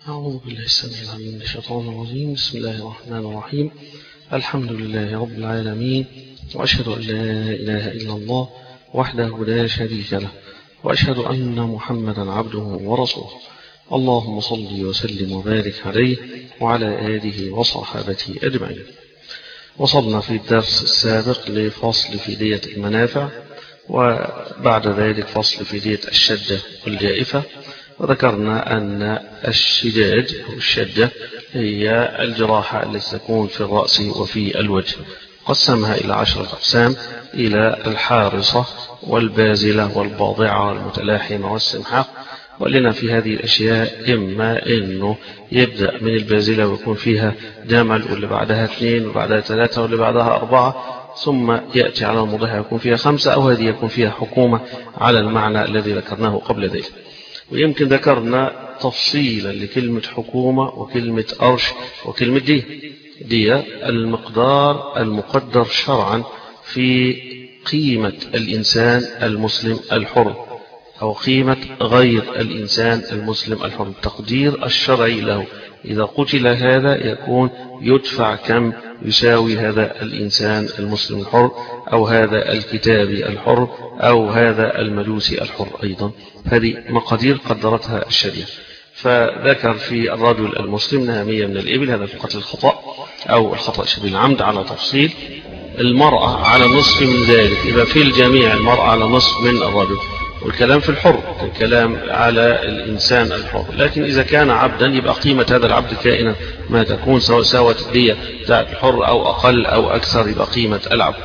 أعوذ بالله السميع العليم من الشيطان الرجيم بسم الله الرحمن الرحيم الحمد لله رب العالمين وأشهد أن لا إله إلا الله وحده لا شريك له وأشهد أن محمدا عبده ورسوله اللهم صل وسلم وبارك عليه وعلى آله وصحابته أجمعين وصلنا في الدرس السابق لفصل في دية المنافع وبعد ذلك فصل في دية الشدة والجائفة وذكرنا أن الشداد أو الشدة هي الجراحة التي تكون في الرأس وفي الوجه قسمها إلى عشرة أقسام إلى الحارصة والبازلة والباضعة والمتلاحمة والسمحة ولنا في هذه الأشياء إما أنه يبدأ من البازلة ويكون فيها جمل واللي بعدها اثنين وبعدها ثلاثة واللي بعدها أربعة ثم يأتي على المضحى يكون فيها خمسة أو هذه يكون فيها حكومة على المعنى الذي ذكرناه قبل ذلك ويمكن ذكرنا تفصيلا لكلمة حكومة وكلمة أرش وكلمة دي دي المقدار المقدر شرعا في قيمة الإنسان المسلم الحر أو قيمة غير الإنسان المسلم الحر التقدير الشرعي له إذا قتل هذا يكون يدفع كم يساوي هذا الإنسان المسلم الحر أو هذا الكتابي الحر أو هذا المجوسي الحر أيضا هذه مقادير قدرتها الشريعة فذكر في الرجل المسلم نهمية من الإبل هذا في قتل الخطأ أو الخطأ شبه العمد على تفصيل المرأة على نصف من ذلك إذا في الجميع المرأة على نصف من الرجل والكلام في الحر الكلام على الإنسان الحر لكن إذا كان عبدا يبقى قيمة هذا العبد كائنا ما تكون سواء ساوت الدية بتاعت الحر أو أقل أو أكثر يبقى قيمة العبد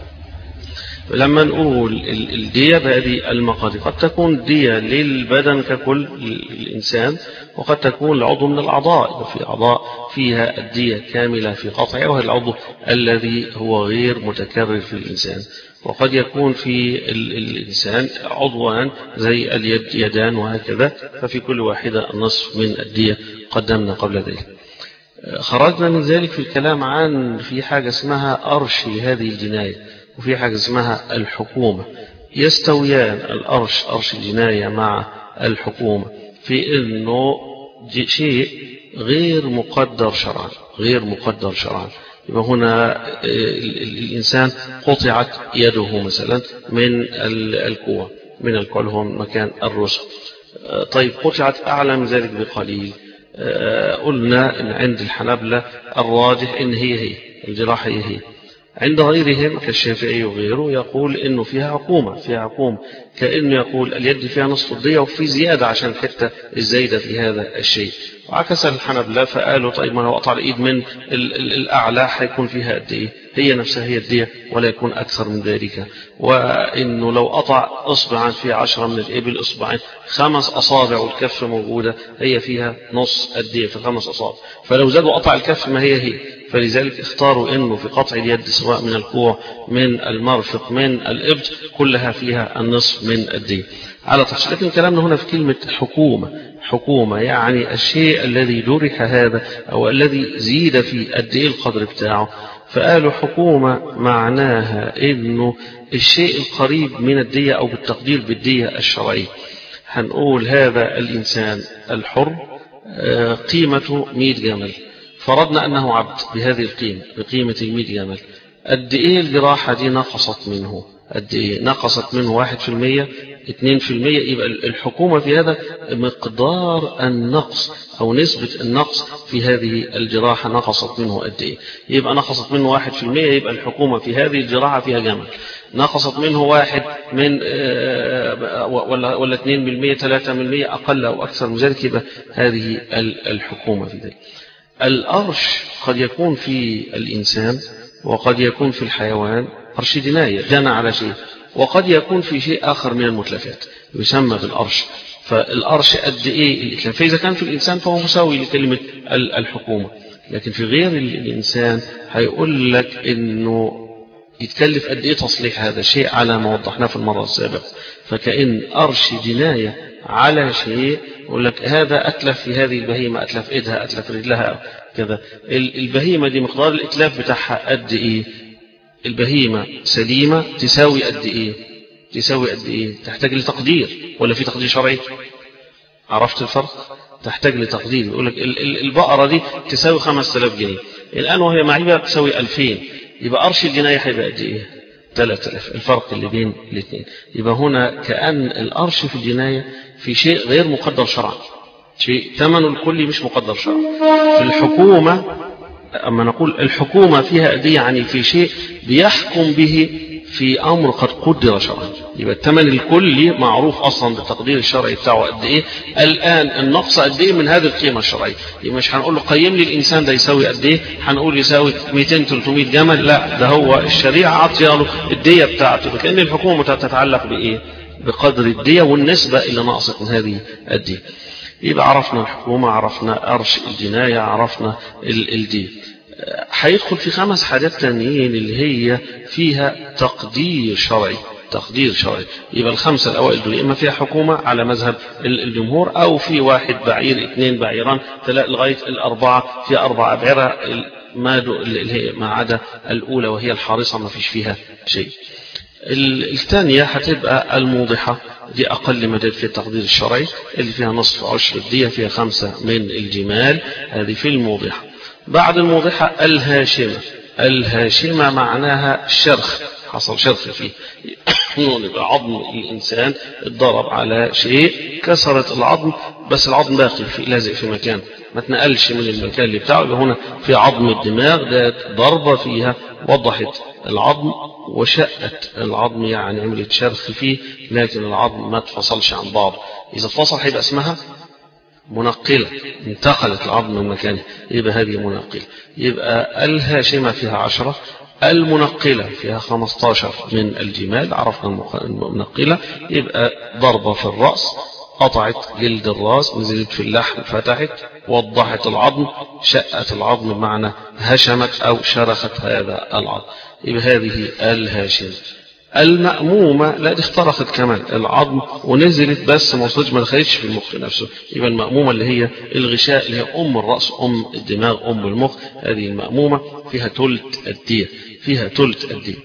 لما نقول الدية بهذه المقادير قد تكون دية للبدن ككل الإنسان وقد تكون العضو من الأعضاء في أعضاء فيها الدية كاملة في قطعها وهي العضو الذي هو غير متكرر في الإنسان وقد يكون في الإنسان عضوان زي اليد يدان وهكذا ففي كل واحدة نصف من الدية قدمنا قبل ذلك خرجنا من ذلك في الكلام عن في حاجة اسمها أرش لهذه الجناية وفي حاجة اسمها الحكومة يستويان الأرش أرش الجناية مع الحكومة في أنه شيء غير مقدر شرعا غير مقدر شرعا يبقى هنا الإنسان قطعت يده مثلا من الكوع من الكوع اللي هو مكان الرسل طيب قطعت أعلى من ذلك بقليل قلنا إن عند الحنابلة الراجح إن هي هي الجراحة هي هي عند غيرهم كالشافعي وغيره يقول انه فيها عقومة فيها عقومة كأنه يقول اليد فيها نصف الضية وفي زيادة عشان الحتة الزايدة في هذا الشيء وعكس الحنبلة فقالوا طيب ما لو قطع الإيد من الأعلى حيكون فيها قد إيه هي نفسها هي الدية ولا يكون أكثر من ذلك وإنه لو قطع إصبعا فيها عشرة من الإبل إصبعين خمس أصابع والكف موجودة هي فيها نص الدية في خمس أصابع فلو زادوا قطع الكف ما هي هي فلذلك اختاروا انه في قطع اليد سواء من الكوع من المرفق من الابط كلها فيها النصف من الدين على تفصيل لكن كلامنا هنا في كلمة حكومة حكومة يعني الشيء الذي جرح هذا أو الذي زيد في قد ايه القدر بتاعه فقالوا حكومة معناها انه الشيء القريب من الدية او بالتقدير بالدية الشرعية هنقول هذا الإنسان الحر قيمته 100 جمل فرضنا أنه عبد بهذه القيمة بقيمة المية جمل قد إيه الجراحة دي نقصت منه قد إيه نقصت منه واحد في المية اتنين في المية يبقى الحكومة في هذا مقدار النقص أو نسبة النقص في هذه الجراحة نقصت منه قد إيه يبقى نقصت منه واحد في المية يبقى الحكومة في هذه الجراحة فيها جمل نقصت منه واحد من ولا ولا اثنين بالمية ثلاثة بالمية أقل أو أكثر من ذلك يبقى هذه الحكومة في ذلك الأرش قد يكون في الإنسان وقد يكون في الحيوان أرش جناية جنى على شيء وقد يكون في شيء آخر من المتلفات يسمى بالأرش فالأرش قد إيه الإتلاف فإذا كان في الإنسان فهو مساوي لكلمة الحكومة لكن في غير الإنسان هيقول لك إنه يتكلف قد إيه تصليح هذا الشيء على ما وضحناه في المرة السابقة فكأن أرش جناية على شيء يقول لك هذا أتلف في هذه البهيمة أتلف إيدها أتلف رجلها كذا البهيمة دي مقدار الإتلاف بتاعها قد إيه البهيمة سليمة تساوي قد إيه تساوي قد إيه تحتاج لتقدير ولا في تقدير شرعي عرفت الفرق تحتاج لتقدير يقول لك البقرة دي تساوي 5000 جنيه الآن وهي معيبة تساوي 2000 يبقى قرش الجناية هيبقى قد إيه 3000 الفرق اللي بين الاثنين يبقى هنا كأن القرش في الجناية في شيء غير مقدر شرعا شيء ثمنه الكلي مش مقدر شرعا في الحكومة أما نقول الحكومة فيها دي يعني في شيء بيحكم به في أمر قد قدر شرعا يبقى الثمن الكلي معروف أصلا بالتقدير الشرعي بتاعه قد إيه الآن النقص قد إيه من هذه القيمة الشرعية يبقى مش هنقول له قيم لي الإنسان ده يساوي قد إيه هنقول يساوي 200 300 جمل لا ده هو الشريعة عطيه له الدية بتاعته كأن الحكومة تتعلق بإيه بقدر الدية والنسبة اللي ناقصت من هذه الدية يبقى عرفنا الحكومة عرفنا قرش الجناية عرفنا الدية هيدخل في خمس حاجات تانيين اللي هي فيها تقدير شرعي تقدير شرعي يبقى الخمسة الأوائل دول إما فيها حكومة على مذهب الجمهور أو في واحد بعير اثنين بعيران لغاية الأربعة في أربع أبعرة ما اللي هي ما عدا الأولى وهي الحارصة ما فيش فيها شيء الثانية هتبقى الموضحة دي أقل مدد في التقدير الشرعي اللي فيها نصف عشر الدية فيها خمسة من الجمال هذه في الموضحة بعد الموضحة الهاشمة الهاشمة معناها شرخ حصل شرخ فيه يبقى عظم الإنسان اتضرب على شيء كسرت العظم بس العظم باقي في لازق في مكان ما تنقلش من المكان اللي بتاعه يبقى هنا في عظم الدماغ ده ضربة فيها وضحت العظم وشقت العظم يعني عملت شرخ فيه لكن العظم ما اتفصلش عن بعض إذا اتفصل هيبقى اسمها منقلة انتقلت العظم من مكانه يبقى هذه منقلة يبقى الهاشمة فيها عشرة المنقلة فيها 15 من الجمال عرفنا المنقلة يبقى ضربة في الرأس قطعت جلد الراس نزلت في اللحم فتحت وضحت العظم شقت العظم بمعنى هشمت أو شرخت هذا العظم يبقى هذه الهاشمة المأمومة لا دي اخترقت كمان العظم ونزلت بس ما وصلتش ما دخلتش في المخ نفسه يبقى المأمومة اللي هي الغشاء اللي هي أم الرأس أم الدماغ أم المخ هذه المأمومة فيها تلت الدية فيها تلت الدية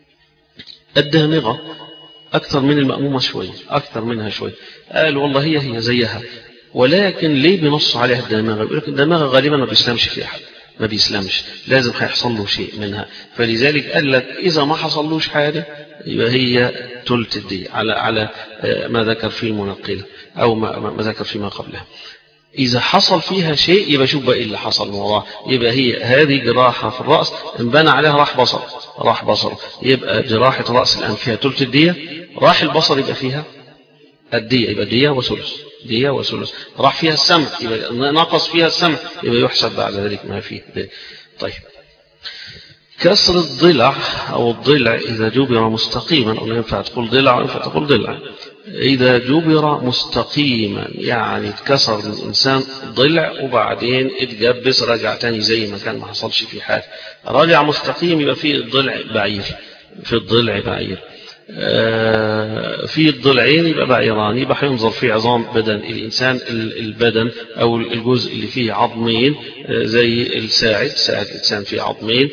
الدامغة أكثر من المأمومة شوية أكثر منها شوية قال والله هي هي زيها ولكن ليه بنص عليها الدماغة يقول لك الدماغة غالبا ما بيسلمش في أحد ما بيسلمش لازم هيحصل له شيء منها فلذلك قال لك إذا ما حصلوش حاجة يبقى هي تلت الدية على على ما ذكر في المنقلة أو ما, ما ذكر فيما قبلها إذا حصل فيها شيء يبقى شوف بقى إيه اللي حصل من وراها يبقى هي هذه جراحة في الرأس انبنى عليها راح بصر راح بصر يبقى جراحة رأس الآن فيها تلت الدية راح البصر يبقى فيها الدية يبقى دية وثلث دية وثلث راح فيها السمع يبقى نقص فيها السمع يبقى يحسب بعد ذلك ما فيه دية. طيب كسر الضلع أو الضلع إذا جبر مستقيما أو ينفع تقول ضلع ينفع تقول ضلع إذا جبر مستقيما يعني اتكسر من الإنسان ضلع وبعدين اتجبس رجع تاني زي ما كان ما حصلش في حاجة رجع مستقيم يبقى في الضلع بعير في الضلع بعير في الضلعين يبقى بعيران يبقى هينظر في عظام بدن الإنسان البدن أو الجزء اللي فيه عظمين زي الساعد ساعد الإنسان فيه عظمين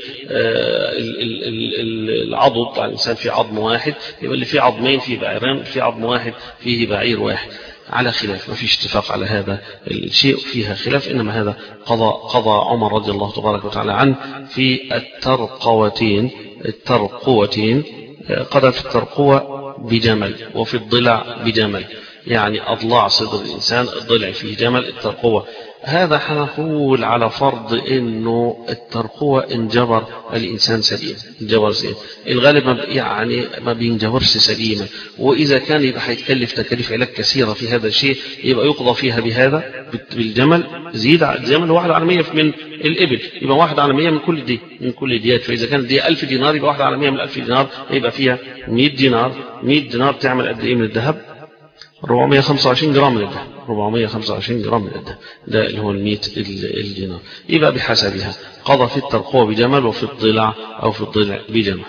العضد بتاع الإنسان فيه عظم واحد يبقى اللي فيه عظمين فيه بعيران فيه عظم واحد فيه بعير واحد على خلاف ما فيش اتفاق على هذا الشيء فيها خلاف إنما هذا قضى قضى عمر رضي الله تبارك وتعالى عنه في الترقوتين الترقوتين قضى في الترقوة بجمل وفي الضلع بجمل يعني أضلاع صدر الإنسان الضلع فيه جمل الترقوة هذا حنقول على فرض انه الترقوة انجبر الانسان سليم انجبر سليم الغالب ما يعني ما بينجبرش سليما واذا كان يبقى هيتكلف تكاليف علاج كثيرة في هذا الشيء يبقى يقضى فيها بهذا بالجمل زيد الجمل واحد على مية من الابل يبقى واحد على مية من كل دي من كل ديات فاذا كانت دي ألف دينار يبقى واحد على مية من ألف دينار يبقى فيها 100 دينار 100 دينار تعمل قد ايه من الذهب 425 جرام من الذهب 425 جرام من الذهب ده اللي هو ال100 الدينار يبقى بحسبها قضى في الترقوة بجمل وفي الضلع أو في الضلع بجمل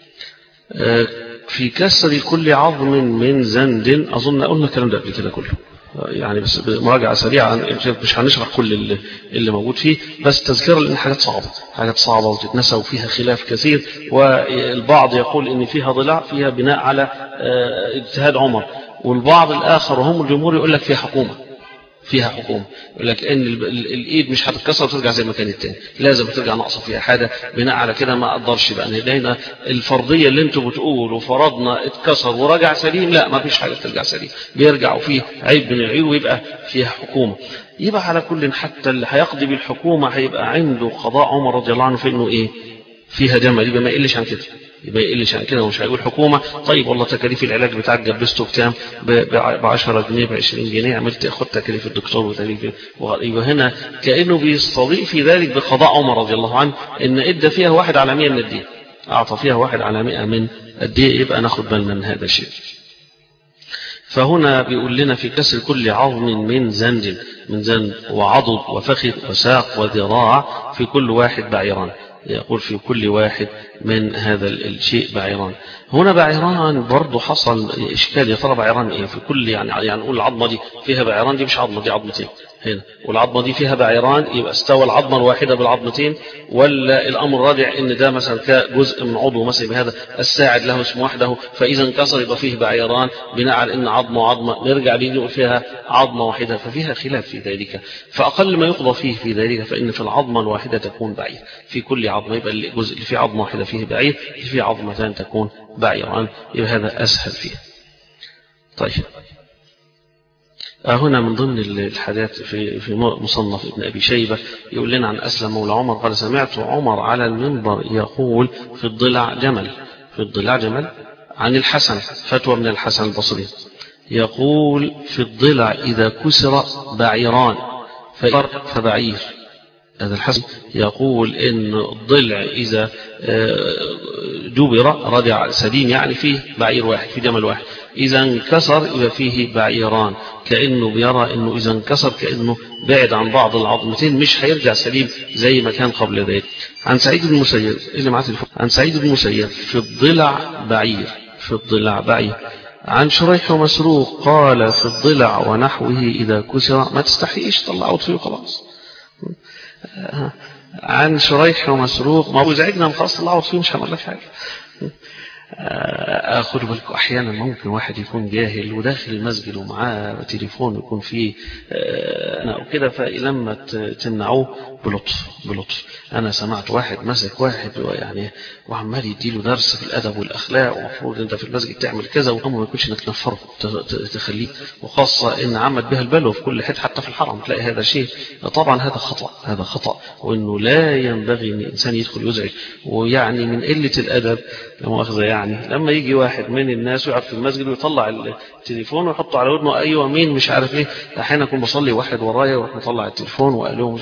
في كسر كل عظم من زند أظن قلنا الكلام ده قبل كده كله يعني بس مراجعة سريعة مش هنشرح كل اللي, اللي موجود فيه بس تذكرة لأن حاجات صعبة حاجات صعبة وتتنسى وفيها خلاف كثير والبعض يقول إن فيها ضلع فيها بناء على اجتهاد عمر والبعض الآخر وهم الجمهور يقول لك فيها حكومة فيها حكومة يقول لك ان ال- ال- الايد مش هتتكسر وترجع زي ما كانت تاني لازم ترجع ناقصه فيها حاجه بناء على كده ما اقدرش بقى لقينا الفرضيه اللي انتوا بتقولوا فرضنا اتكسر ورجع سليم لا ما فيش حاجه ترجع سليم بيرجع وفيه عيب من العيوب ويبقى فيها حكومه يبقى على كل حتى اللي هيقضي بالحكومه هيبقى عنده قضاء عمر رضي الله عنه في انه ايه فيها جمل يبقى ما يقلش عن كده يبقى يقلش عن كده ومش هيقول حكومه طيب والله تكاليف العلاج بتاعك جبسته بكام ب 10 جنيه ب 20 جنيه عملت خد تكاليف الدكتور وتكاليف يبقى هنا كانه بيستضيء في ذلك بقضاء عمر رضي الله عنه ان ادى فيها واحد على 100 من الدين اعطى فيها واحد على 100 من الدين يبقى ناخد بالنا من هذا الشيء فهنا بيقول لنا في كسر كل عظم من زنج من زنج وعضد وفخذ وساق وذراع في كل واحد بعيران يقول في كل واحد من هذا الشيء بعيران هنا بعيران برضه حصل إشكال يا ترى بعيران إيه في كل يعني يعني نقول العظمة دي فيها بعيران دي مش عظمة دي عظمتين هنا والعظمة دي فيها بعيران يبقى استوى العظمة الواحدة بالعظمتين ولا الأمر راجع إن ده مثلا كجزء من عضو مثلا بهذا الساعد له اسم وحده فإذا انكسر يبقى فيه بعيران بناء على إن عظمة وعظمة نرجع دي نقول فيها عظمة واحدة ففيها خلاف في ذلك فأقل ما يقضى فيه في ذلك فإن في العظمة الواحدة تكون بعير في كل عظمة يبقى الجزء اللي فيه عظمة واحدة فيه بعير اللي فيه عظمتان تكون بعيران يبقى هذا أسهل فيه طيب هنا من ضمن الحاجات في في مصنف ابن ابي شيبه يقول لنا عن اسلم مولى عمر قال سمعت عمر على المنبر يقول في الضلع جمل في الضلع جمل عن الحسن فتوى من الحسن البصري يقول في الضلع اذا كسر بعيران فبعير هذا الحسن يقول ان الضلع اذا جبر رجع سليم يعني فيه بعير واحد في جمل واحد إذا انكسر يبقى فيه بعيران كأنه بيرى أنه إذا انكسر كأنه بعد عن بعض العظمتين مش هيرجع سليم زي ما كان قبل ذلك عن سعيد بن المسيب اللي معاه تليفون عن سعيد بن المسيب في الضلع بعير في الضلع بعير عن شريح ومسروق قال في الضلع ونحوه إذا كسر ما تستحيش طلعوا فيه خلاص عن شريح ومسروق ما هو زعجنا خلاص طلعوا فيه مش هنقول لك حاجه خدوا بالكم احيانا ممكن واحد يكون جاهل وداخل المسجد ومعاه تليفون يكون فيه وكده فلما تمنعوه بلطف بلطف انا سمعت واحد مسك واحد يعني وعمال يديله درس في الادب والاخلاق ومفروض انت في المسجد تعمل كذا وهم ما يكونش انك تنفره تخليه وخاصه ان عمت بها البلوى في كل حته حتى في الحرم تلاقي هذا شيء طبعا هذا خطا هذا خطا وانه لا ينبغي ان الانسان يدخل يزعج ويعني من قله الادب لا مؤاخذه يعني لما يجي واحد من الناس ويقعد في المسجد ويطلع التليفون ويحطه على ودنه ايوه مين مش عارف ايه احيانا اكون بصلي واحد ورايا وراح مطلع التليفون وقال له مش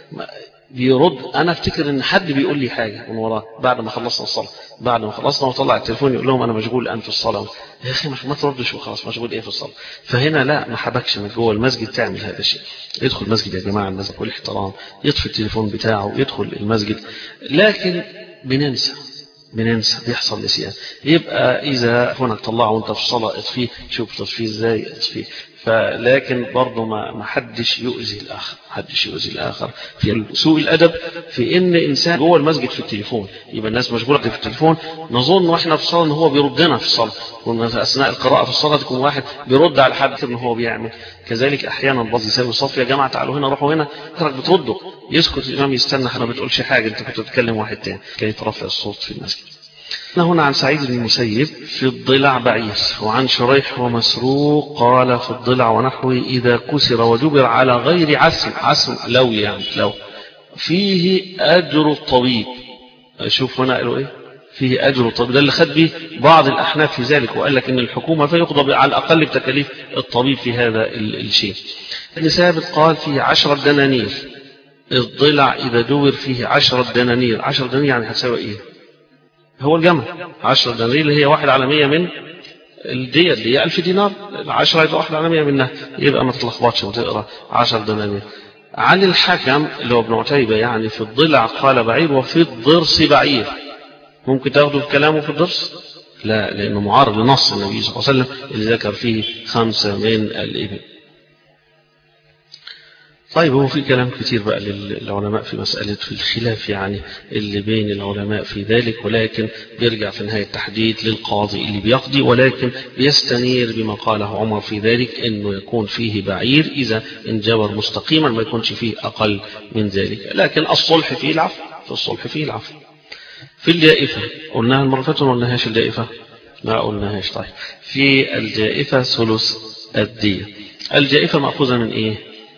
بيرد انا افتكر ان حد بيقول لي حاجه من وراه بعد ما خلصنا الصلاه بعد ما خلصنا وطلع التليفون يقول لهم انا مشغول الان في الصلاه يا اخي مش ما تردش وخلاص مشغول ايه في الصلاه فهنا لا ما حبكش من جوه المسجد تعمل هذا الشيء يدخل المسجد يا جماعه المسجد بكل احترام يطفي التليفون بتاعه يدخل المسجد لكن بننسى بننسى بيحصل نسيان يبقى اذا هناك طلعه وانت في الصلاه اطفيه شوف تطفيه ازاي اطفيه فلكن برضه ما ما حدش يؤذي الاخر ما حدش يؤذي الاخر في سوء الادب في ان انسان جوه المسجد في التليفون يبقى الناس مشغوله في التليفون نظن واحنا في الصلاه ان هو بيردنا في الصلاه اثناء القراءه في الصلاه تكون واحد بيرد على حد ان هو بيعمل كذلك احيانا بعض يساوي صف يا جماعه تعالوا هنا روحوا هنا ترك بترده يسكت الامام يستنى ما بتقولش حاجه انت كنت بتكلم واحد تاني كي يترفع الصوت في المسجد هنا عن سعيد بن المسيب في الضلع بعير وعن شريح ومسروق قال في الضلع ونحوه إذا كسر وجبر على غير عسل عسل لو يعني لو فيه أجر الطبيب شوف هنا قالوا إيه فيه أجر الطبيب ده اللي خد به بعض الأحناف في ذلك وقال لك إن الحكومة فيقضى على الأقل بتكاليف الطبيب في هذا الشيء ابن ثابت قال فيه عشرة دنانير الضلع إذا دور فيه عشرة دنانير عشرة دنانير يعني هتساوي إيه هو الجمع 10 دنانير اللي هي واحد على 100 من الدية اللي هي 1000 دينار العشرة يبقى واحد على 100 منها يبقى ما تلخبطش وتقرا 10 دنانير عن الحكم اللي هو ابن عتيبة يعني في الضلع قال بعير وفي الضرس بعير ممكن تاخدوا كلامه في الضرس لا لأنه معارض لنص النبي صلى الله عليه وسلم اللي ذكر فيه خمسة من الإبل طيب هو في كلام كتير بقى للعلماء في مسألة في الخلاف يعني اللي بين العلماء في ذلك ولكن بيرجع في نهاية التحديد للقاضي اللي بيقضي ولكن بيستنير بما قاله عمر في ذلك انه يكون فيه بعير اذا انجبر مستقيما ما يكونش فيه اقل من ذلك لكن الصلح فيه العفو في الصلح فيه العفو في الجائفة قلناها المرة اللي فاتت ولا قلناهاش الجائفة ما قلناهاش طيب في الجائفة ثلث الدية الجائفة مأخوذة من ايه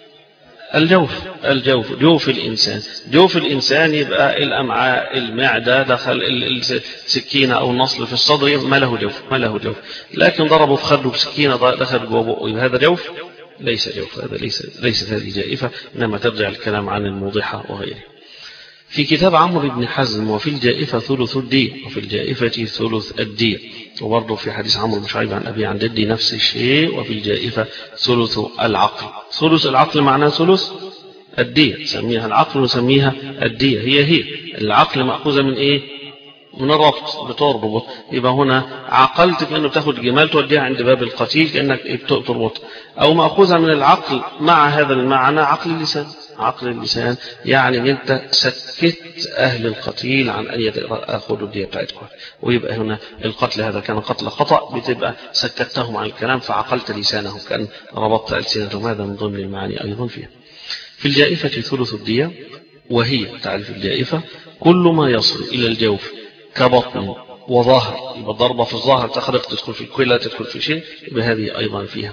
الجوف الجوف جوف الإنسان جوف الإنسان يبقى الأمعاء المعدة دخل السكينة أو النصل في الصدر ما له جوف ما له جوف لكن ضربوا في خده بسكينة دخل جوه بقه هذا جوف ليس جوف هذا ليس ليست هذه جائفة إنما ترجع الكلام عن الموضحة وغيره في كتاب عمرو بن حزم وفي الجائفة ثلث الدية وفي الجائفة ثلث الدية وبرضه في حديث عمرو بن شعيب عن أبي عن جدي نفس الشيء وفي الجائفة ثلث العقل ثلث العقل معناه ثلث الدية نسميها العقل ونسميها الدية هي هي العقل مأخوذة من إيه من الربط بتربط يبقى هنا عقلت كأنه بتاخد جمال توديها عند باب القتيل كأنك تربط أو مأخوذة من العقل مع هذا المعنى عقل اللسان عقل اللسان يعني انت سكت اهل القتيل عن ان ياخذوا الديه بتاعتكم ويبقى هنا القتل هذا كان قتل خطا بتبقى سكتهم عن الكلام فعقلت لسانهم كان ربطت السنتهم هذا من ضمن المعاني ايضا فيها في الجائفه ثلث الديه وهي تعرف الجائفه كل ما يصل الى الجوف كبطن وظهر يبقى ضربه في الظهر تخرق تدخل في الكلى تدخل في شيء يبقى هذه ايضا فيها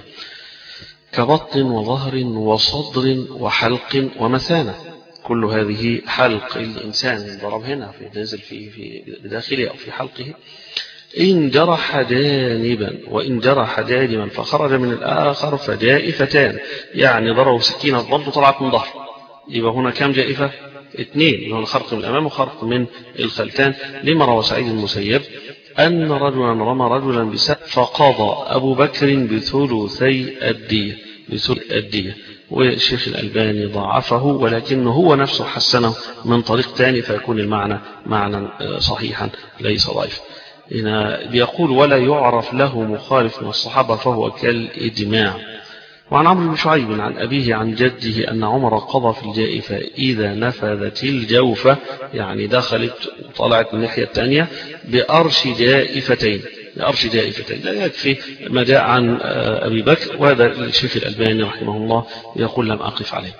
كبطن وظهر وصدر وحلق ومثانة كل هذه حلق الإنسان ضرب هنا في نزل في في داخله أو في حلقه إن جرح جانبا وإن جرح جانبا فخرج من الآخر فجائفتان يعني ضربوا سكينة برضه طلعت من ظهر يبقى هنا كم جائفة اثنين هنا خرق من الأمام وخرق من الخلفان لما روى سعيد المسيب أن رجلا رمى رجلا بسهم فقضى أبو بكر بثلثي الدية بثلث الدية والشيخ الألباني ضعفه ولكنه هو نفسه حسنه من طريق ثاني فيكون المعنى معنى صحيحا ليس ضعيف هنا بيقول ولا يعرف له مخالف من الصحابة فهو كالإجماع وعن عمرو بن شعيب عن أبيه عن جده أن عمر قضى في الجائفة إذا نفذت الجوفة يعني دخلت وطلعت من الناحية الثانية بأرش جائفتين بأرش جائفتين لا يكفي ما جاء عن أبي بكر وهذا الشيخ الألباني رحمه الله يقول لم أقف عليه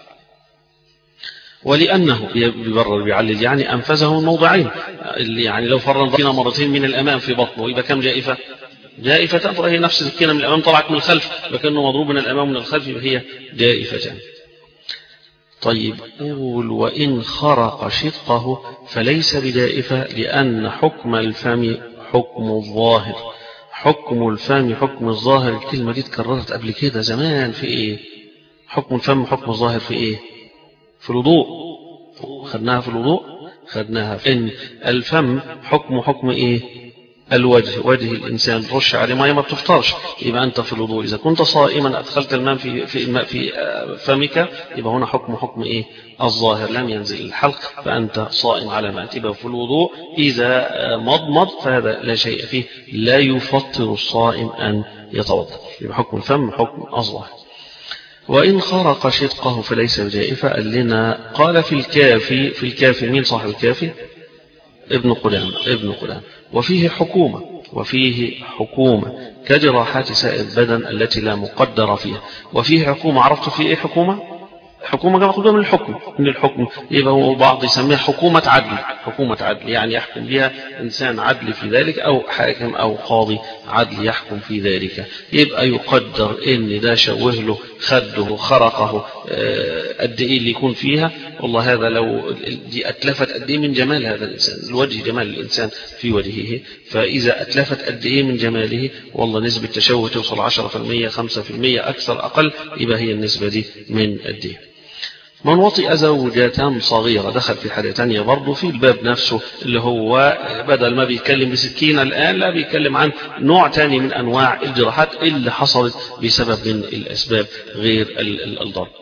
ولأنه بيبرر بيعلل يعني أنفذه الموضعين يعني لو فرنا مرتين من الأمام في بطنه يبقى كم جائفة جائفة فهي نفس السكينة من الأمام طلعت من الخلف لكنه مضروب من الأمام ومن الخلف هي جائفتان طيب قول وإن خرق شقه فليس بدائفة لأن حكم الفم حكم الظاهر حكم الفم حكم الظاهر الكلمة دي اتكررت قبل كده زمان في إيه حكم الفم حكم الظاهر في إيه في الوضوء خدناها في الوضوء خدناها في إن الفم حكم حكم إيه الوجه وجه الإنسان رش عليه ماء ما بتفطرش يبقى أنت في الوضوء إذا كنت صائما أدخلت الماء في في الماء في فمك يبقى هنا حكم حكم إيه الظاهر لم ينزل الحلق فأنت صائم على ما تبقى في الوضوء إذا مضمض فهذا لا شيء فيه لا يفطر الصائم أن يتوضا يبقى حكم الفم حكم الظاهر وإن خرق شدقه فليس بجائفة قال لنا قال في الكافي في الكافي مين صاحب الكافي ابن قدام ابن قدام وفيه حكومة وفيه حكومة كجراحات سائر البدن التي لا مقدر فيها وفيه حكومة عرفت فيه ايه حكومة حكومة كما قلت من الحكم من الحكم يبقى هو بعض يسميها حكومة عدل حكومة عدل يعني يحكم بها إنسان عدل في ذلك أو حاكم أو قاضي عدل يحكم في ذلك يبقى يقدر إن ده شوه له خده خرقه قد إيه اللي يكون فيها والله هذا لو دي أتلفت قد إيه من جمال هذا الإنسان الوجه جمال الإنسان في وجهه فإذا أتلفت قد إيه من جماله والله نسبة تشوه توصل 10% 5% أكثر أقل يبقى هي النسبة دي من قد إيه من وطئ زوجة صغيرة دخل في حاجة تانية برضه في الباب نفسه اللي هو بدل ما بيتكلم بسكينة الآن لا بيتكلم عن نوع تاني من أنواع الجراحات اللي حصلت بسبب من الأسباب غير الضرب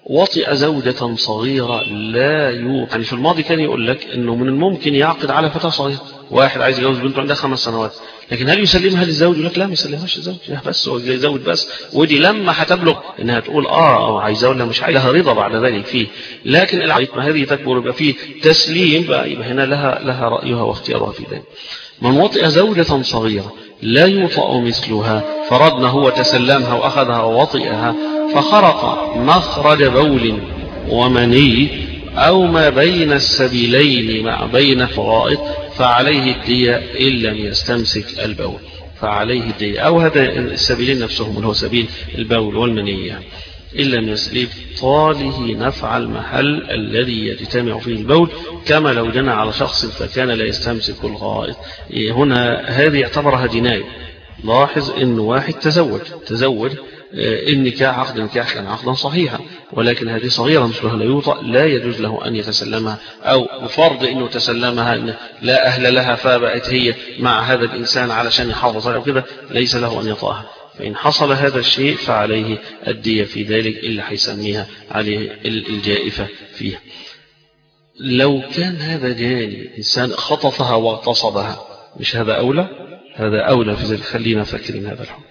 وطئ زوجة صغيرة لا يوطئ يعني في الماضي كان يقول لك انه من الممكن يعقد على فتاة صغيرة واحد عايز يجوز بنته عندها خمس سنوات لكن هل يسلمها للزوج يقول لك لا ما يسلمهاش الزوج لا بس هو يزوج بس ودي لما هتبلغ انها تقول اه او عايزه ولا مش عايزه لها رضا بعد ذلك فيه لكن العقد ما هذه تكبر يبقى فيه تسليم بقى يبقى هنا لها لها رايها واختيارها في ذلك من وطئ زوجة صغيرة لا يوطأ مثلها فرضنا هو تسلمها وأخذها ووطئها فخرق مخرج بول ومني أو ما بين السبيلين مع بين فرائض فعليه الدية إن لم يستمسك البول فعليه الدية أو هذا السبيلين نفسهم اللي هو سبيل البول والمني يعني إن لم يسلب طاله نفع المحل الذي يجتمع فيه البول كما لو جنى على شخص فكان لا يستمسك الغائط هنا هذه يعتبرها جناية لاحظ أن واحد تزوج تزوج النكاح عقد النكاح كان عقدا صحيحا ولكن هذه صغيرة مثلها لا يوطأ لا يجوز له أن يتسلمها أو بفرض أنه تسلمها إن لا أهل لها فبقت هي مع هذا الإنسان علشان يحافظ عليها وكذا ليس له أن يطأها فإن حصل هذا الشيء فعليه الدية في ذلك اللي حيسميها عليه الجائفة فيها لو كان هذا جاني إنسان خطفها واغتصبها مش هذا أولى هذا أولى في ذلك خلينا فاكرين هذا الحكم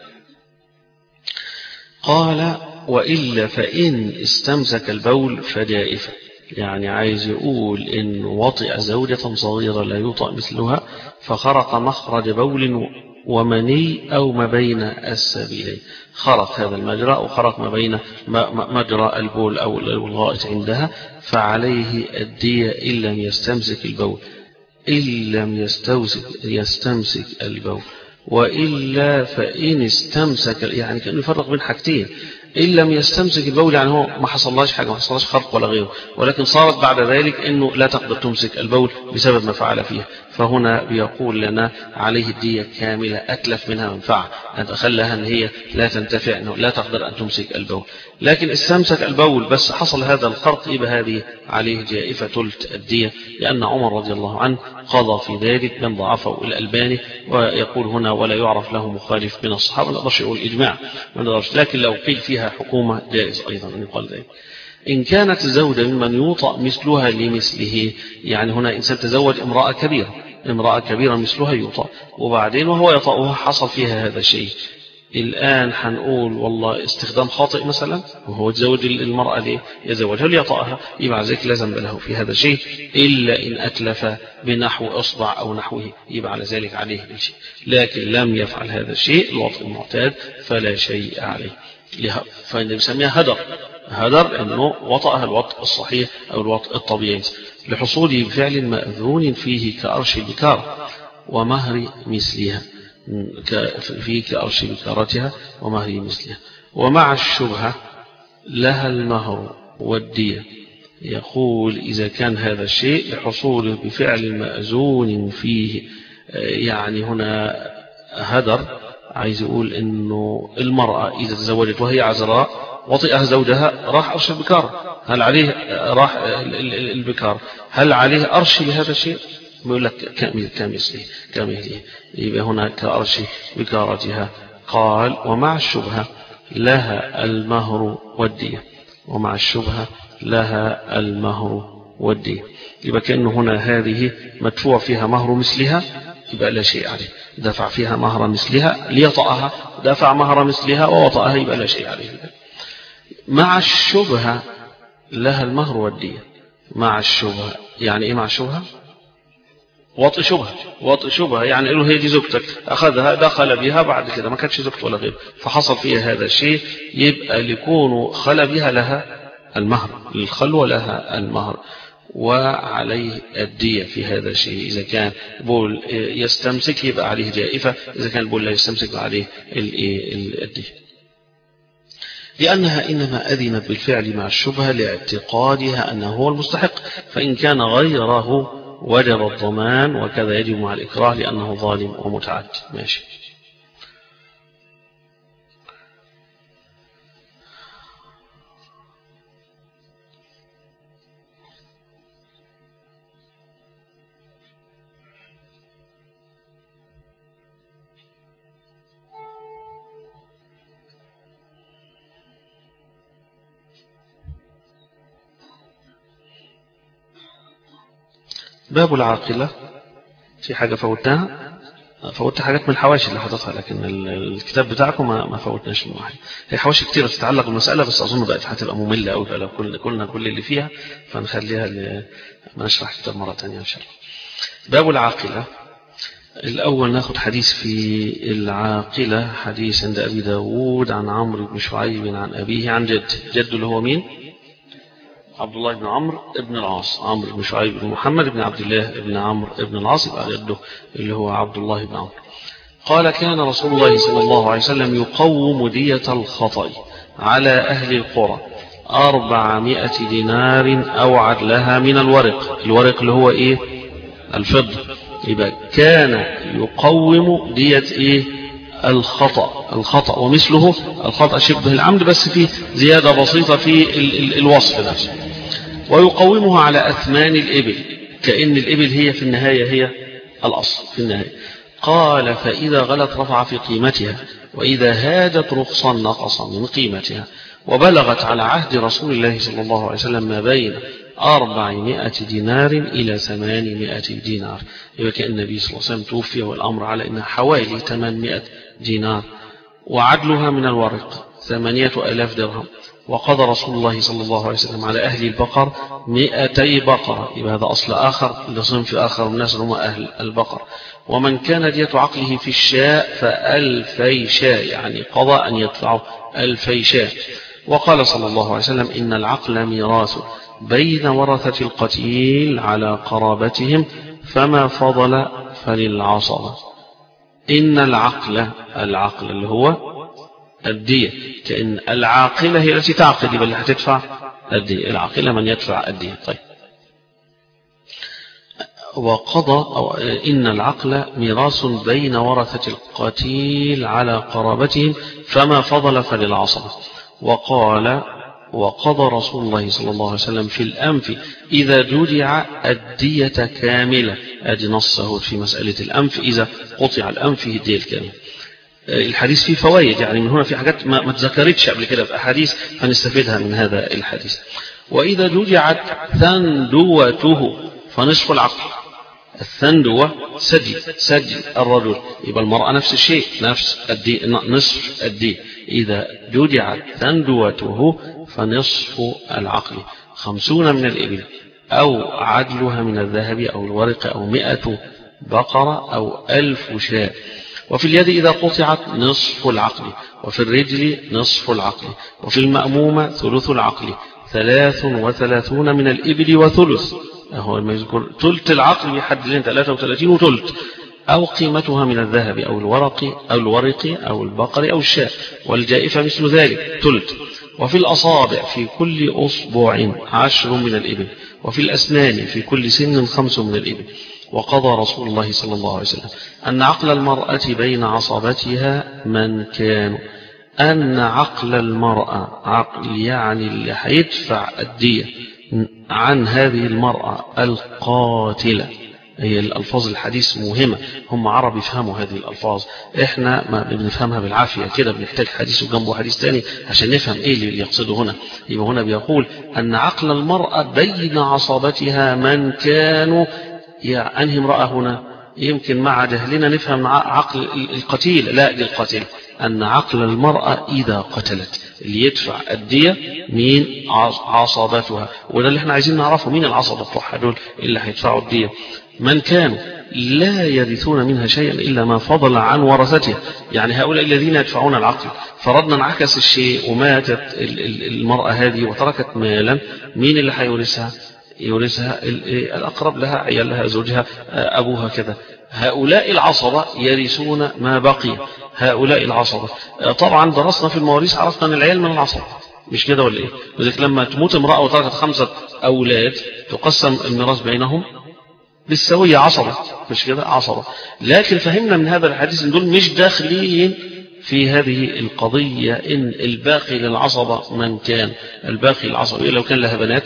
قال وإلا فإن استمسك البول فجائفة يعني عايز يقول إن وطئ زوجة صغيرة لا يوطأ مثلها فخرق مخرج بول ومني أو ما بين السبيلين خرق هذا المجرى وخرق ما بين مجرى البول أو الغائط عندها فعليه الدية إن لم يستمسك البول إن لم يستمسك, يستمسك البول وإلا فإن استمسك يعني كأنه يفرق بين حاجتين إن لم يستمسك البول يعني هو ما حصلهاش حاجة ما حصلهاش خرق ولا غيره ولكن صارت بعد ذلك أنه لا تقدر تمسك البول بسبب ما فعل فيها فهنا بيقول لنا عليه الدية كاملة أتلف منها منفعة أن تخلها أن هي لا تنتفع أنه لا تقدر أن تمسك البول لكن استمسك البول بس حصل هذا الخرق يبقى هذه عليه جائفة ثلث الدية لأن عمر رضي الله عنه قضى في ذلك من ضعفه الألباني ويقول هنا ولا يعرف له مخالف من الصحابة لا نقدرش يقول إجماع لكن لو قيل فيها حكومة جائز أيضا أن يقال ذلك إن كانت الزوجة ممن يوطأ مثلها لمثله يعني هنا إنسان تزوج امرأة كبيرة امرأة كبيرة مثلها يوطأ وبعدين وهو يطأها حصل فيها هذا الشيء الآن هنقول والله استخدام خاطئ مثلا وهو تزوج المرأة ليه يزوجها ليطأها يبقى ذلك لازم له في هذا الشيء إلا إن أتلف بنحو إصبع أو نحوه يبقى على ذلك عليه الشيء لكن لم يفعل هذا الشيء الوطء المعتاد فلا شيء عليه فإن بنسميها هدر هدر أنه وطأها الوطء الصحيح أو الوطء الطبيعي لحصوله بفعل مأذون فيه كأرش البكار ومهر مثلها في كأرش بكارتها ومهر مثلها ومع الشبهة لها المهر والدية يقول إذا كان هذا الشيء لحصوله بفعل مأذون فيه يعني هنا هدر عايز يقول انه المرأة اذا تزوجت وهي عذراء وطئها زوجها راح ارش البكار هل عليه راح البكار هل عليه ارش لهذا الشيء بيقول لك كمثله كمثله يبقى هنا كأرش بكارتها قال ومع الشبهة لها المهر والدية ومع الشبهة لها المهر والدية يبقى كأنه هنا هذه مدفوع فيها مهر مثلها يبقى لا شيء عليه دفع فيها مهر مثلها ليطأها دفع مهر مثلها ووطأها يبقى لا شيء عليه مع الشبهة لها المهر والدية مع الشبهة يعني ايه مع الشبهة وطء شبهة وطء شبهة يعني له هي دي زوجتك أخذها دخل بها بعد كده ما كانتش زوجته ولا غيره فحصل فيها هذا الشيء يبقى لكونه خلى بها لها المهر للخلوة لها المهر وعليه الدية في هذا الشيء إذا كان بول يستمسك يبقى عليه جائفة إذا كان بول لا يستمسك يبقى عليه الدية لأنها إنما أذنت بالفعل مع الشبهة لاعتقادها أنه هو المستحق فإن كان غيره وجب الضمان وكذا يجب مع الإكراه لأنه ظالم ومتعد ماشي باب العاقلة في حاجة فوتناها فوت حاجات من الحواشي اللي حضرتها لكن الكتاب بتاعكم ما فوتناش من واحد هي حواشي كتيرة تتعلق بالمسألة بس أظن بقت هتبقى مملة أوي لو كل كلنا كل اللي فيها فنخليها ما نشرح الكتاب مرة ثانية إن شاء الله باب العاقلة الأول ناخد حديث في العاقلة حديث عند أبي داود عن عمرو بن شعيب عن أبيه عن جد جد اللي هو مين عبد الله بن عمرو بن العاص عمرو بن شعيب بن محمد بن عبد الله بن عمرو بن العاص يبقى جده اللي هو عبد الله بن عمرو قال كان رسول الله صلى الله عليه وسلم يقوم دية الخطأ على أهل القرى أربعمائة دينار أو عدلها من الورق الورق اللي هو إيه الفضة يبقى كان يقوم دية إيه الخطأ الخطأ ومثله الخطأ شبه العمد بس فيه زيادة بسيطة في الوصف نفسه ويقومها على أثمان الإبل كأن الإبل هي في النهاية هي الأصل في النهاية قال فإذا غلت رفع في قيمتها وإذا هاجت رخصا نقص من قيمتها وبلغت على عهد رسول الله صلى الله عليه وسلم ما بين أربعمائة دينار إلى ثمانمائة دينار يبقى كأن النبي صلى الله عليه وسلم توفي والأمر على أنها حوالي 800 دينار وعدلها من الورق ثمانية ألاف درهم وقضى رسول الله صلى الله عليه وسلم على أهل البقر مئتي بقرة يبقى هذا أصل آخر لصنف آخر من الناس هم أهل البقر ومن كان دية عقله في الشاء فألفي شاء يعني قضى أن يدفع ألفي شاء وقال صلى الله عليه وسلم إن العقل ميراث بين ورثة القتيل على قرابتهم فما فضل فللعصبة إن العقل العقل اللي هو الدية كأن العاقلة هي التي تعقد يبقى اللي هتدفع الدية العاقلة من يدفع الدية طيب وقضى أو إن العقل ميراث بين ورثة القتيل على قرابتهم فما فضل فللعصبة وقال وقضى رسول الله صلى الله عليه وسلم في الأنف إذا جدع الدية كاملة أدي نصه في مسألة الأنف إذا قطع الأنف هي الدية الكاملة الحديث فيه فوائد يعني من هنا في حاجات ما, ما تذكرتش قبل كده في أحاديث هنستفيدها من هذا الحديث وإذا جدعت ثندوته فنصف العقل الثندوة سجي سجي الرجل يبقى المرأة نفس الشيء نفس الدي نصف الدي إذا جدعت ثندوته فنصف العقل خمسون من الإبل أو عدلها من الذهب أو الورق أو مئة بقرة أو ألف شاء وفي اليد إذا قطعت نصف العقل وفي الرجل نصف العقل وفي المأمومة ثلث العقل ثلاث وثلاثون من الإبل وثلث هو ما يذكر ثلث العقل يحدد 33 وثلث أو قيمتها من الذهب أو الورق أو الورق أو البقر أو الشاة والجائفة مثل ذلك ثلث وفي الأصابع في كل أصبع عشر من الإبل وفي الأسنان في كل سن خمس من الإبل وقضى رسول الله صلى الله عليه وسلم أن عقل المرأة بين عصبتها من كان أن عقل المرأة عقل يعني اللي هيدفع الدية عن هذه المرأة القاتلة هي الألفاظ الحديث مهمة هم عرب يفهموا هذه الألفاظ إحنا ما بنفهمها بالعافية كده بنحتاج حديث وجنبه حديث تاني عشان نفهم إيه اللي يقصده هنا يبقى هنا بيقول أن عقل المرأة بين عصبتها من كانوا يعني أنهي امرأة هنا يمكن مع جهلنا نفهم عقل القتيل لا للقتيل أن عقل المرأة إذا قتلت اللي يدفع الدية مين عصبتها وده اللي احنا عايزين نعرفه مين العصبة بتوعها دول اللي هيدفعوا الدية من كانوا لا يرثون منها شيئا إلا ما فضل عن ورثتها يعني هؤلاء الذين يدفعون العقل فرضنا انعكس الشيء وماتت المرأة هذه وتركت مالا مين اللي هيورثها يورثها الأقرب لها عيالها زوجها أبوها كذا هؤلاء العصبة يرثون ما بقي هؤلاء العصبة طبعا درسنا في المواريث عرفنا أن العيال من العصبة مش كده ولا إيه لذلك لما تموت امرأة وتركت خمسة أولاد تقسم الميراث بينهم بالسوية عصبة مش كده عصبة لكن فهمنا من هذا الحديث ان دول مش داخلين في هذه القضية إن الباقي للعصبة من كان الباقي للعصبة لو كان لها بنات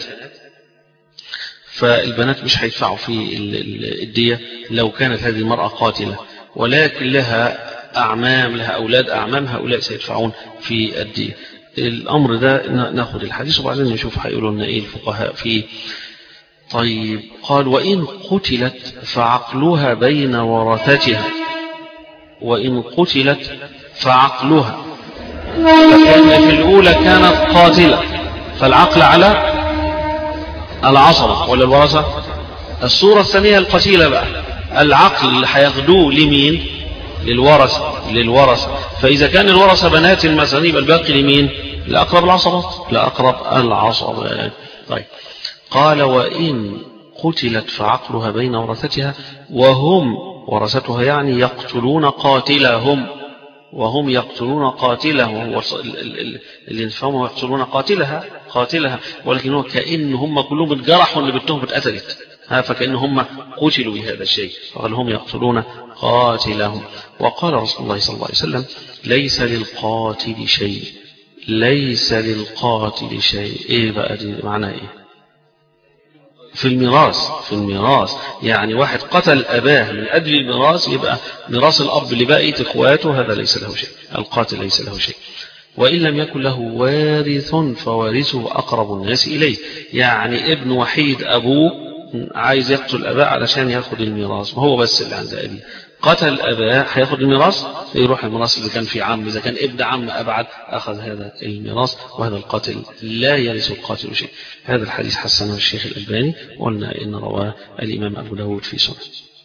فالبنات مش هيدفعوا في الدية لو كانت هذه المرأة قاتلة ولكن لها أعمام لها أولاد أعمام هؤلاء سيدفعون في الدية الأمر ده ناخد الحديث وبعدين نشوف هيقولوا لنا إيه الفقهاء في طيب قال وإن قتلت فعقلها بين ورثتها وإن قتلت فعقلها فكان في الأولى كانت قاتلة فالعقل على العصبة ولا الورثة الصورة الثانية القتيلة بقى العقل اللي هياخدوه لمين للورثة للورثة فإذا كان الورثة بنات مثلا يبقى الباقي لمين لأقرب العصبات لأقرب العصبات طيب قال وإن قتلت فعقلها بين ورثتها وهم ورثتها يعني يقتلون قاتلهم وهم يقتلون قاتله اللي نفهمه يقتلون قاتلها قاتلها ولكن هو كأن هم كلهم اتجرحوا اللي بنتهم اتقتلت فكأن هم قتلوا بهذا الشيء قال هم يقتلون قاتلهم وقال رسول الله صلى الله عليه وسلم ليس للقاتل شيء ليس للقاتل شيء ايه بقى دي معناه ايه في الميراث في الميراث يعني واحد قتل أباه من أجل الميراث يبقى ميراث الأب لبقية إخواته هذا ليس له شيء القاتل ليس له شيء وإن لم يكن له وارث فوارثه أقرب الناس إليه يعني ابن وحيد أبوه عايز يقتل أباه علشان يأخذ الميراث وهو بس اللي عند أبيه قتل أباه هياخد الميراث يروح الميراث إذا كان في عم إذا كان ابن عم أبعد أخذ هذا الميراث وهذا القاتل لا يرث القاتل شيء هذا الحديث حسنه الشيخ الألباني قلنا إن رواه الإمام أبو داود في سنة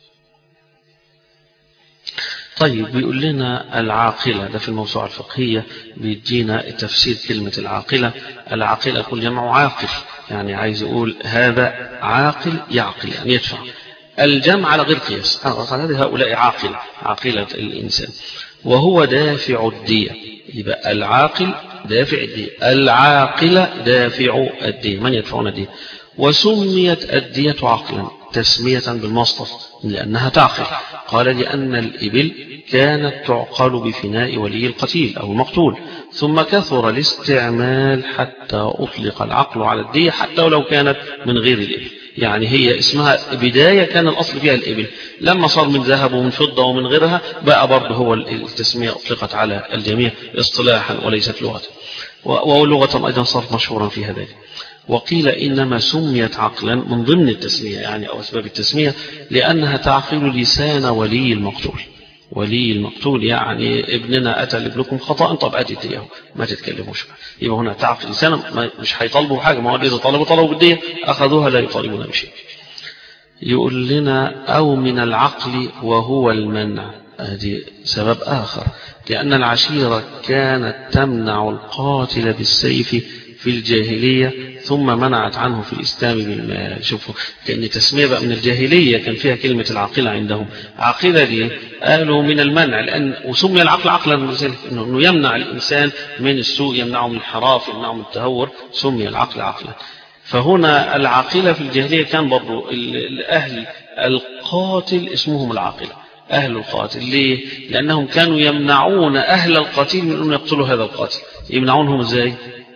طيب بيقول لنا العاقلة ده في الموسوعة الفقهية بيدينا تفسير كلمة العاقلة العاقلة كل جمع عاقل يعني عايز يقول هذا عاقل يعقل يعني يدفع الجمع على غير قياس هذه هؤلاء عاقل عاقلة الإنسان وهو دافع الدية يبقى العاقل دافع الدية العاقلة دافع الدية من يدفعون الدية وسميت الدية عقلا تسمية بالمصطف لأنها تعقل قال لأن الإبل كانت تعقل بفناء ولي القتيل أو المقتول ثم كثر الاستعمال حتى أطلق العقل على الدية حتى ولو كانت من غير الإبل يعني هي اسمها بداية كان الأصل فيها الإبل لما صار من ذهب ومن فضة ومن غيرها بقى برضه هو التسمية أطلقت على الجميع اصطلاحا وليست لغة ولغة أيضا صارت مشهورا في هذا وقيل إنما سميت عقلا من ضمن التسمية يعني أو أسباب التسمية لأنها تعقل لسان ولي المقتول ولي المقتول يعني ابننا أتى لابنكم خطأ طب أتت إياه ما تتكلموش يبقى هنا تعقل لسانا مش هيطالبوا حاجة ما هو إذا طلبوا طلبوا بالدية أخذوها لا يطالبون بشيء يقول لنا أو من العقل وهو المنع هذه سبب آخر لأن العشيرة كانت تمنع القاتل بالسيف في الجاهلية ثم منعت عنه في الإسلام بالمال شوفوا كأن تسمية بقى من الجاهلية كان فيها كلمة العاقلة عندهم عاقلة دي قالوا من المنع لأن وسمي العقل عقلا لذلك أنه يمنع الإنسان من السوء يمنعه من الحراف يمنعه من التهور سمي العقل عقلا فهنا العاقلة في الجاهلية كان برضو الأهل القاتل اسمهم العاقلة أهل القاتل ليه؟ لأنهم كانوا يمنعون أهل القتيل من أن يقتلوا هذا القاتل يمنعونهم إزاي؟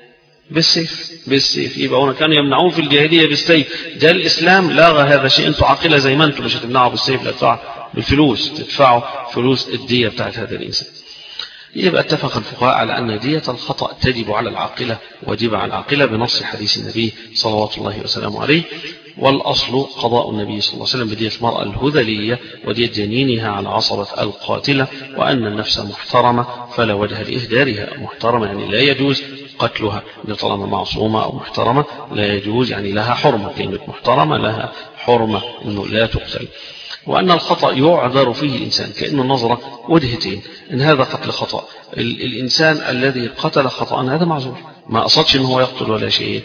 بالسيف بالسيف يبقى هنا كانوا يمنعون في الجاهلية بالسيف جاء الإسلام لغى هذا الشيء أنتوا عاقلة زي ما أنتوا مش هتمنعوا بالسيف لا تدفعوا بالفلوس تدفعوا فلوس الدية بتاعت هذا الإنسان يبقى اتفق الفقهاء على أن دية الخطأ تجب على العاقلة واجب على العاقلة بنص حديث النبي صلوات الله وسلامه عليه والأصل قضاء النبي صلى الله عليه وسلم بدية المرأة الهذلية ودية جنينها على عصبة القاتلة وأن النفس محترمة فلا وجه لإهدارها محترمة يعني لا يجوز قتلها طالما معصومة أو محترمة لا يجوز يعني لها حرمة كلمة محترمة لها حرمة أنه لا تقتل وأن الخطأ يعذر فيه الإنسان كأنه نظرة وجهتين إن هذا قتل خطأ الإنسان الذي قتل خطأ هذا معذور ما قصدش أنه هو يقتل ولا شيء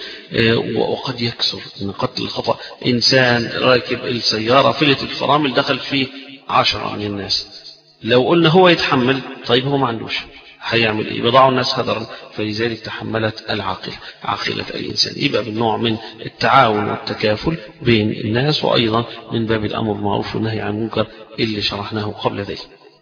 وقد يكسر أن قتل الخطأ إنسان راكب السيارة فلت الفرامل دخل فيه عشرة من الناس لو قلنا هو يتحمل طيب هو ما عندوش هيعمل ايه بضعوا الناس هدرا فلذلك تحملت العاقلة عاقلة الإنسان يبقى بالنوع من التعاون والتكافل بين الناس وأيضا من باب الأمر بالمعروف والنهي عن المنكر اللي شرحناه قبل ذلك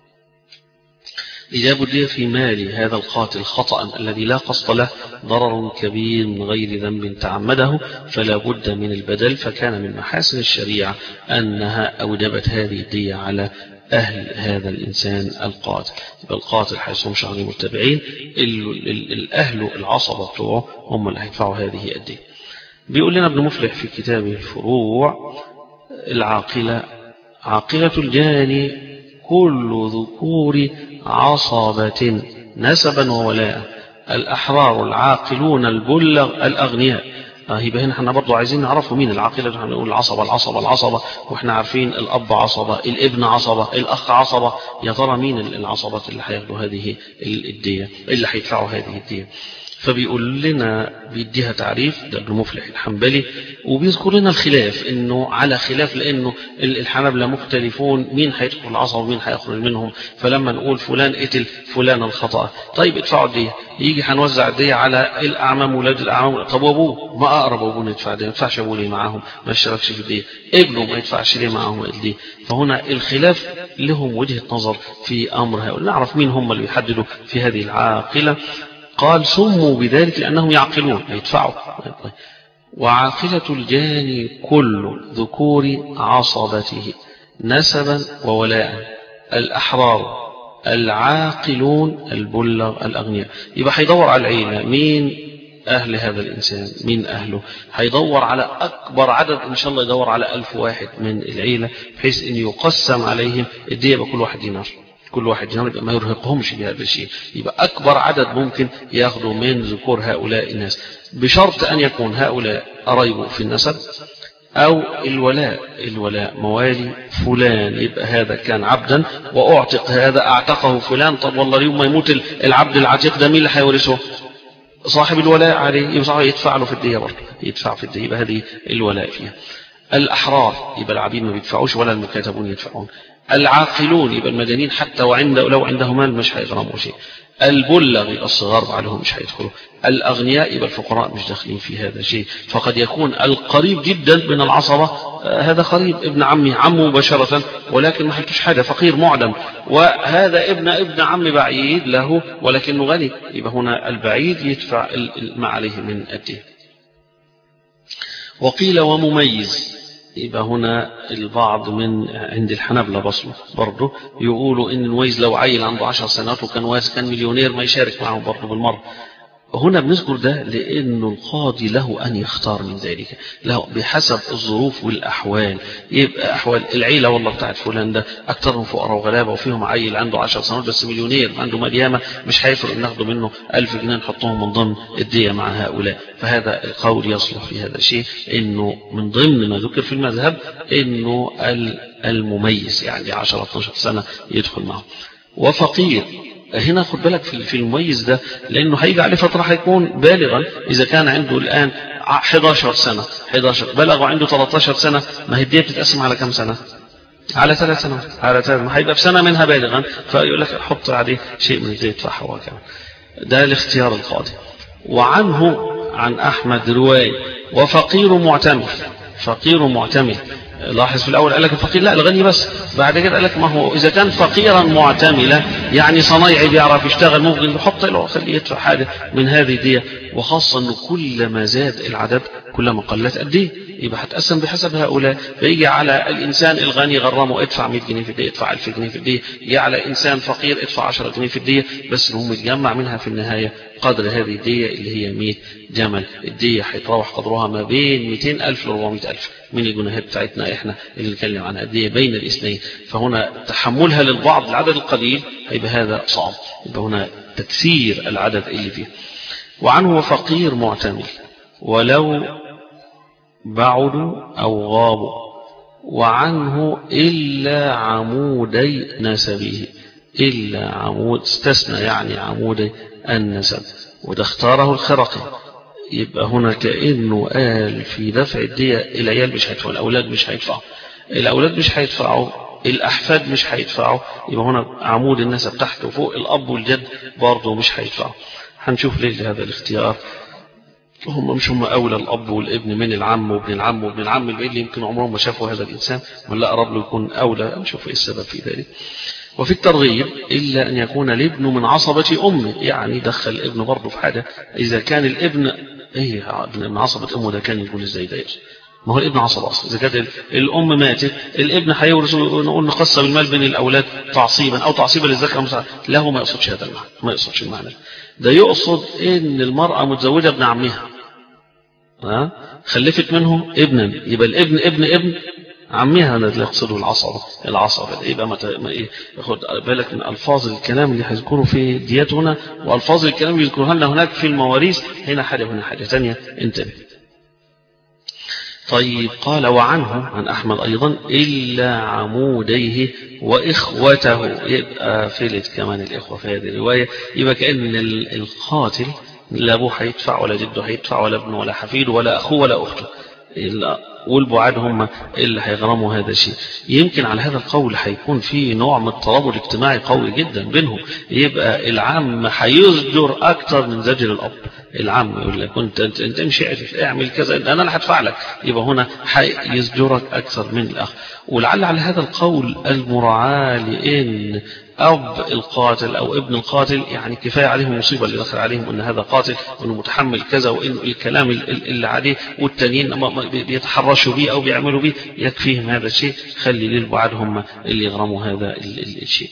إذا بدي في مال هذا القاتل خطأ الذي لا قصد له ضرر كبير من غير ذنب تعمده فلا بد من البدل فكان من محاسن الشريعة أنها أوجبت هذه الدية على أهل هذا الإنسان القاتل يبقى القاتل حيث شهرين متبعين الأهل العصبة بتوعه هم اللي هيدفعوا هذه الدية بيقول لنا ابن مفلح في كتابه الفروع العاقلة عاقلة الجاني كل ذكور عصبة نسبا وولاء الأحرار العاقلون البلغ الأغنياء يبقى هنا احنا برضه عايزين نعرفوا مين العاقلة احنا نقول العصبة العصبة العصبة واحنا عارفين الأب عصبة الابن عصبة الأخ عصبة يا ترى مين العصبات اللي هياخدوا هذه الدية اللي هيدفعوا هذه الدية فبيقول لنا بيديها تعريف ده ابن مفلح الحنبلي وبيذكر لنا الخلاف انه على خلاف لانه الحنابلة مختلفون مين هيدخل العصر ومين هيخرج منهم فلما نقول فلان قتل فلان الخطأ طيب ادفعوا الدية يجي هنوزع الدية على الاعمام ولاد الاعمام طب وابوه ما اقرب ابوه يدفع دية ما يدفعش ابوه ليه معاهم ما اشتركش في الدية ابنه ما يدفعش ليه معاهم الدية فهنا الخلاف لهم وجهة نظر في امر هؤلاء نعرف مين هم اللي بيحددوا في هذه العاقلة قال سموا بذلك لأنهم يعقلون يدفعوا وعاقلة الجاني كل ذكور عصبته نسبا وولاء الأحرار العاقلون البلغ الأغنياء يبقى هيدور على العيلة مين أهل هذا الإنسان مين أهله هيدور على أكبر عدد إن شاء الله يدور على ألف واحد من العيلة بحيث أن يقسم عليهم الدية بكل واحد دينار كل واحد دينار يبقى ما يرهقهمش بهذا الشيء يبقى أكبر عدد ممكن ياخذوا من ذكور هؤلاء الناس بشرط أن يكون هؤلاء قرايبه في النسب أو الولاء الولاء موالي فلان يبقى هذا كان عبدا وأعتق هذا أعتقه فلان طب والله يوم ما يموت العبد العتيق ده مين اللي هيورثه صاحب الولاء عليه يبقى يدفع له في الدية برضه يدفع في الدية يبقى هذه الولاء فيها الأحرار يبقى العبيد ما بيدفعوش ولا المكاتبون يدفعون العاقلون يبقى المدنيين حتى وعند لو عنده مال مش هيغرموا شيء البلغ يبقى الصغار بعدهم مش هيدخلوا الأغنياء يبقى الفقراء مش داخلين في هذا الشيء فقد يكون القريب جدا من العصبة آه هذا قريب ابن عمي عمه مباشرة ولكن ما حيكش حاجة فقير معدم وهذا ابن ابن عم بعيد له ولكنه غني يبقى هنا البعيد يدفع ما عليه من الدين وقيل ومميز يبقى هنا البعض من عند الحنابلة بصله برضه يقولوا ان الويز لو عيل عنده عشر سنوات وكان واز كان مليونير ما يشارك معه برضه بالمرة هنا بنذكر ده لأنه القاضي له أن يختار من ذلك له بحسب الظروف والأحوال يبقى أحوال العيلة والله بتاعت فلان ده أكثرهم فقراء وغلابة وفيهم عيل عنده 10 سنوات بس مليونير عنده مال ياما مش هيفرق ناخده منه 1000 جنيه نحطهم من ضمن الدية مع هؤلاء فهذا القول يصلح في هذا الشيء إنه من ضمن ما ذكر في المذهب إنه المميز يعني 10 12 سنة يدخل معه وفقير هنا خد بالك في المميز ده لانه هيجي عليه فتره هيكون بالغا اذا كان عنده الان 11 سنه 11 بلغ وعنده 13 سنه ما هي الديه بتتقسم على كم سنه على ثلاث سنوات على ثلاث ما هيبقى في سنه منها بالغا فيقول لك حط عليه شيء من الزيت يدفعه هو كمان ده الاختيار القاضي وعنه عن احمد روايه وفقير معتمد فقير معتمد لاحظ في الأول قال لك الفقير لا الغني بس بعد كده قال لك ما هو إذا كان فقيرا معتملا يعني صنايعي بيعرف يشتغل ممكن يحط له خليه يدفع حاجة من هذه دي وخاصة أنه كل ما زاد العدد كلما قلت قد ايه يبقى هتقسم بحسب هؤلاء فيجي على الإنسان الغني غرمه ادفع 100 جنيه في الدية ادفع 1000 جنيه في الدية يجي على إنسان فقير ادفع 10 جنيه في الدية بس هو متجمع منها في النهاية قدر هذه الدية اللي هي 100 جمل الدية هيتراوح قدرها ما بين 200 ألف ل 400 ألف من الجنيهات بتاعتنا احنا اللي نتكلم عنها الدية بين الاثنين فهنا تحملها للبعض العدد القليل هيبقى هذا صعب يبقى هنا تكثير العدد اللي فيه وعنه فقير معتمل ولو بعدوا أو غابوا وعنه إلا عمودي نسبه إلا عمود استثنى يعني عمودي النسب وده اختاره الخرقي يبقى هنا كأنه قال في دفع الدية العيال مش هيدفعوا الأولاد مش هيدفعوا الأولاد مش هيدفعوا الأحفاد مش هيدفعوا يبقى هنا عمود النسب تحت وفوق الأب والجد برضه مش هيدفعوا هنشوف ليه هذا الاختيار هم مش هم أولى الأب والابن من العم وابن العم وابن العم البعيد اللي يمكن عمرهم ما شافوا هذا الإنسان ولا أقرب له يكون أولى نشوف إيه السبب في ذلك وفي الترغيب إلا أن يكون الابن من عصبة أمه يعني دخل الابن برضه في حاجة إذا كان الابن إيه من عصبة أمه ده كان يقول إزاي ده ما هو الابن عصب أصلا إذا كانت الأم ماتت الابن هيورث نقول نقسم المال بين الأولاد تعصيبا أو تعصيبا للذكر له ما يقصدش هذا المعنى ما يقصدش المعنى ده يقصد إن المرأة متزوجة ابن عمها ها خلفت منه ابنا يبقى الابن ابن ابن عميها اللي يقصده العصبة العصبة يبقى ما ايه خد بالك من ألفاظ الكلام اللي هيذكره في ديات هنا وألفاظ الكلام اللي يذكرها لنا هناك في المواريث هنا حاجة وهنا حاجة ثانية انتبه طيب قال وعنه عن أحمد أيضا إلا عموديه وإخوته يبقى فلت كمان الإخوة في هذه الرواية يبقى كأن القاتل لا أبوه هيدفع ولا جده هيدفع ولا ابنه ولا حفيده ولا أخوه ولا أخته والبعاد هم اللي هيغرموا هذا الشيء يمكن على هذا القول هيكون في نوع من الترابط الاجتماعي قوي جدا بينهم يبقى العم هيزجر اكتر من زجر الاب العم يقول لك انت انت, انت امشي اعمل كذا انا اللي هدفع لك يبقى هنا هيزجرك اكثر من الاخ ولعل على هذا القول المراعاه لان أب القاتل أو ابن القاتل يعني كفاية عليهم مصيبة اللي دخل عليهم أن هذا قاتل وأنه متحمل كذا وأنه الكلام اللي عليه والتانيين بيتحرشوا به أو بيعملوا به يكفيهم هذا الشيء خلي للبعاد هم اللي يغرموا هذا الشيء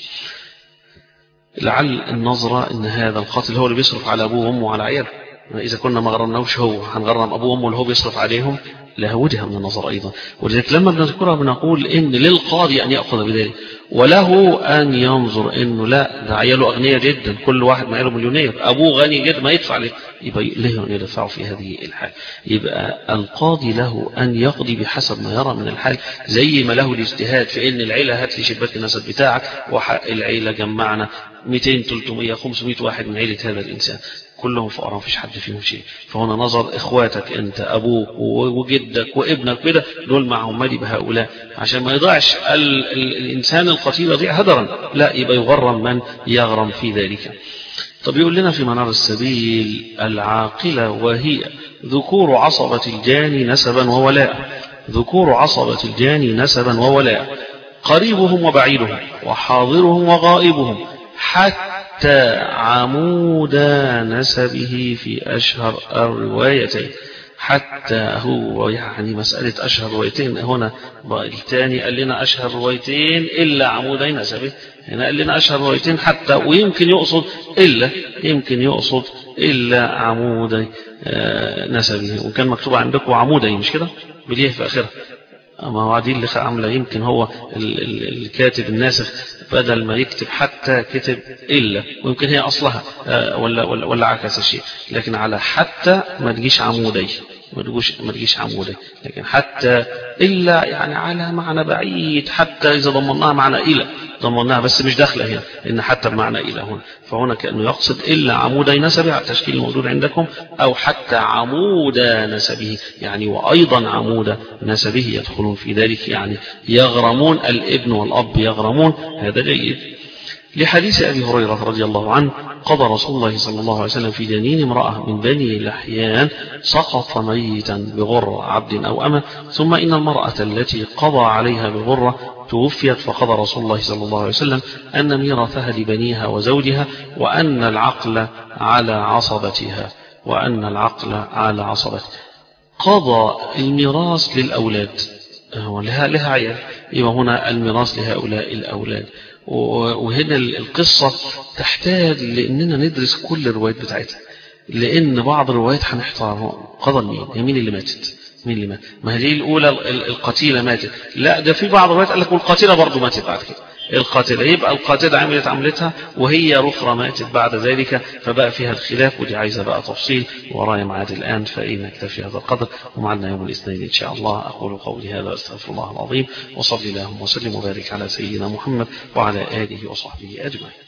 لعل النظرة أن هذا القاتل هو اللي بيصرف على أبوه وأمه وعلى عياله إذا كنا ما غرمناوش هو هنغرم أبوه وأمه اللي هو بيصرف عليهم لها وجهة من النظر أيضا ولذلك لما بنذكرها بنقول إن للقاضي أن يأخذ بذلك وله أن ينظر إنه لا ده عياله أغنياء جدا كل واحد معياله مليونير أبوه غني جدا ما يدفع ليه يبقى له أن يدفعه في هذه الحال يبقى القاضي له أن يقضي بحسب ما يرى من الحال زي ما له الاجتهاد في إن العيلة هات لي شباك النسب بتاعك والعيلة جمعنا 200 300 500 واحد من عيلة هذا الإنسان كلهم فقراء مفيش حد فيهم شيء فهنا نظر إخواتك أنت أبوك وجدك وابنك كده دول معهم مالي بهؤلاء عشان ما يضيعش ال ال الإنسان القتيل يضيع هدرا لا يبقى يغرم من يغرم في ذلك طب يقول لنا في منار السبيل العاقلة وهي ذكور عصبة الجاني نسبا وولاء ذكور عصبة الجاني نسبا وولاء قريبهم وبعيدهم وحاضرهم وغائبهم حتى حتى عمود نسبه في أشهر الروايتين حتى هو يعني مسألة أشهر روايتين هنا الثاني قال لنا أشهر روايتين إلا عمودي نسبه هنا قال لنا أشهر روايتين حتى ويمكن يقصد إلا يمكن يقصد إلا عمودي نسبه وكان مكتوب عندكم عمودي مش كده باليه في آخرها أما هو دي اللي عاملة يمكن هو الكاتب الناسخ بدل ما يكتب حتى كتب إلا ويمكن هي أصلها ولا, ولا, ولا عكس الشيء لكن على حتى ما تجيش عمودي ما تجيش ما تجيش عمودي لكن حتى إلا يعني على معنى بعيد حتى إذا ضمناها معنى إلى ضمناها بس مش داخله هنا لأن حتى بمعنى إلى هنا فهنا كأنه يقصد إلا عمودي نسبه على التشكيل الموجود عندكم أو حتى عمود نسبه يعني وأيضا عمود نسبه يدخلون في ذلك يعني يغرمون الابن والأب يغرمون هذا جيد لحديث أبي هريرة رضي الله عنه قضى رسول الله صلى الله عليه وسلم في جنين امرأة من بني لحيان سقط ميتا بغرة عبد أو أمة ثم إن المرأة التي قضى عليها بغرة توفيت فقضى رسول الله صلى الله عليه وسلم أن ميراثها لبنيها وزوجها وأن العقل على عصبتها وأن العقل على عصبتها قضى الميراث للأولاد لها لها عيال يبقى هنا الميراث لهؤلاء الأولاد وهنا القصة تحتاج لأننا ندرس كل الروايات بتاعتها لأن بعض الروايات هنحتار قضى مين هي مين اللي ماتت مين اللي مات ما هي الأولى القتيلة ماتت لا ده في بعض الروايات قال لك والقتيلة برضه ماتت بعد كده القاتلة يبقى القاتلة عملت عملتها وهي رخرة ماتت بعد ذلك فبقى فيها الخلاف ودي عايزة بقى تفصيل ورايا معاد الآن فإن نكتفي هذا القدر ومعنا يوم الاثنين إن شاء الله أقول قولي هذا أستغفر الله العظيم وصلي اللهم وسلم وبارك على سيدنا محمد وعلى آله وصحبه أجمعين